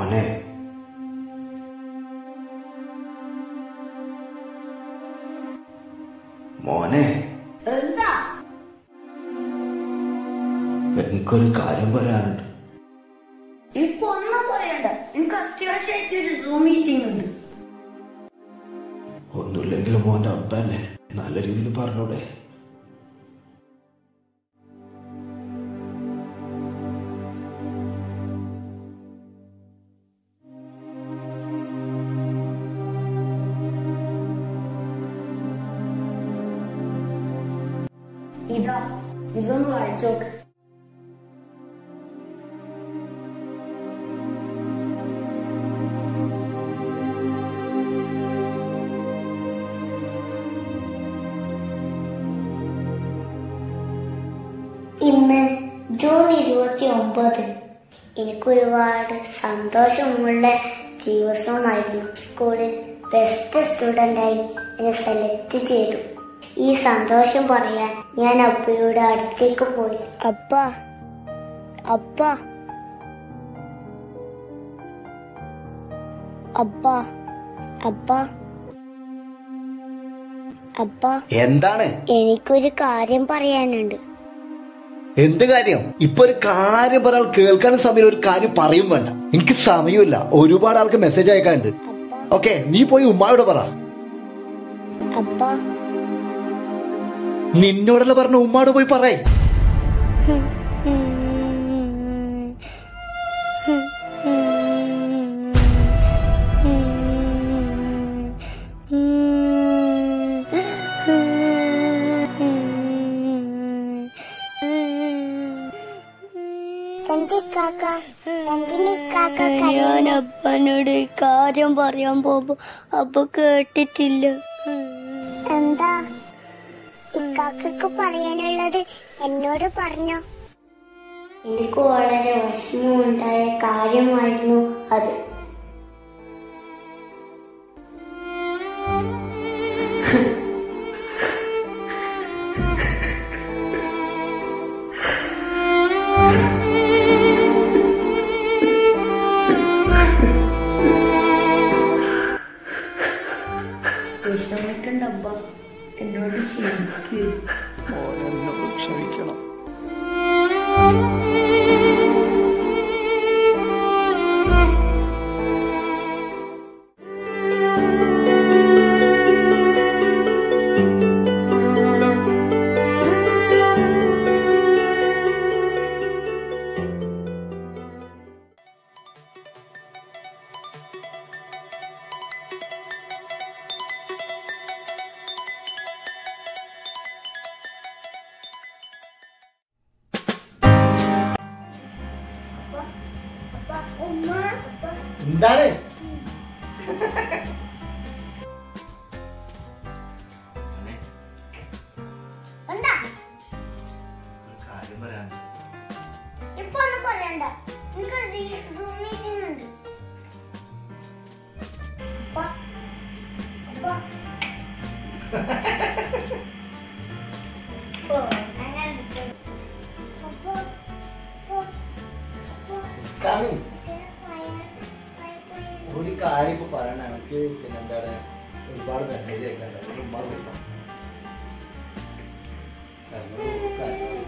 മോനെ മോനെ എന്താ എനിക്കൊരു കാര്യം പറയാനുണ്ട് ഇപ്പൊ ഒന്നും പറയണ്ട എനിക്ക് അത്യാവശ്യമായിട്ട് ഒരു സൂം മീറ്റിംഗ് ഉണ്ട് ഒന്നുമില്ലെങ്കിലും മോന്റെ അപ്പല്ലേ നല്ല രീതിയിൽ പറഞ്ഞൂടെ ഇതാ ഇതൊന്ന് വായിച്ചോക്ക് ഇന്ന് ജൂൺ ഇരുപത്തി ഒമ്പത് എനിക്ക് ഒരുപാട് സന്തോഷമുള്ള ദിവസമായിരുന്നു സ്കൂളിൽ ബെസ്റ്റ് സ്റ്റുഡൻ്റായി എന്നെ സെലക്ട് ചെയ്തു ഈ സന്തോഷം പറയാൻ ഞാൻ അപ്പയുടെ അടുത്തേക്ക് പോയി അപ്പ അപ്പ അപ്പ അപ്പ അപ്പ എന്താണ് എനിക്കൊരു കാര്യം പറയാനുണ്ട് എന്ത് കാര്യം ഇപ്പൊ ഒരു കാര്യം പറയാൻ കേൾക്കാൻ സമയം ഒരു കാര്യം പറയും വേണ്ട എനിക്ക് സമയമില്ല ഒരുപാട് ആൾക്ക് മെസ്സേജ് അയക്കാനുണ്ട് അപ്പ ഓക്കെ നീ പോയി ഉമ്മായോട് പറ അപ്പ നിന്നോടല്ല പറഞ്ഞ ഉമ്മാട് പോയി പറയേ ഞാൻ അപ്പനോട് ഈ കാര്യം പറയാൻ പോകുമ്പോ അപ്പൊ കേട്ടിട്ടില്ല എന്താ ഇക്കാക്കൊക്കെ പറയാനുള്ളത് എന്നോട് പറഞ്ഞോ എനിക്ക് വളരെ വിഷമമുണ്ടായ കാര്യമായിരുന്നു അത് വിഷമിക്കണ്ടപ്പ എന്നോട് ക്ഷമിക്കൂ ക്ഷമിക്കണം എന്താണ് എന്താ കാര്യം പറയാനുണ്ട് ഇപ്പൊ ഒന്നും പറയണ്ട എനിക്ക് സൂം മീറ്റിംഗ് ഉണ്ട് അപ്പ, അപ്പ. ഓ, അങ്ങനെ വിളിച്ചോ. അപ്പ, അപ്പ, അപ്പ. എന്താണ്? ഇതിന് പയ- പയ- പയ- ഒരു കാര്യം ഇപ്പൊ പറയണ എനിക്ക് പിന്നെ എന്താണ് ഒരുപാട് മെസ്സേജ് അയക്കാണ്ട് അതിന് ഉമ്മാട് പോയി പറ. കാരണം ഒരു കാര്യം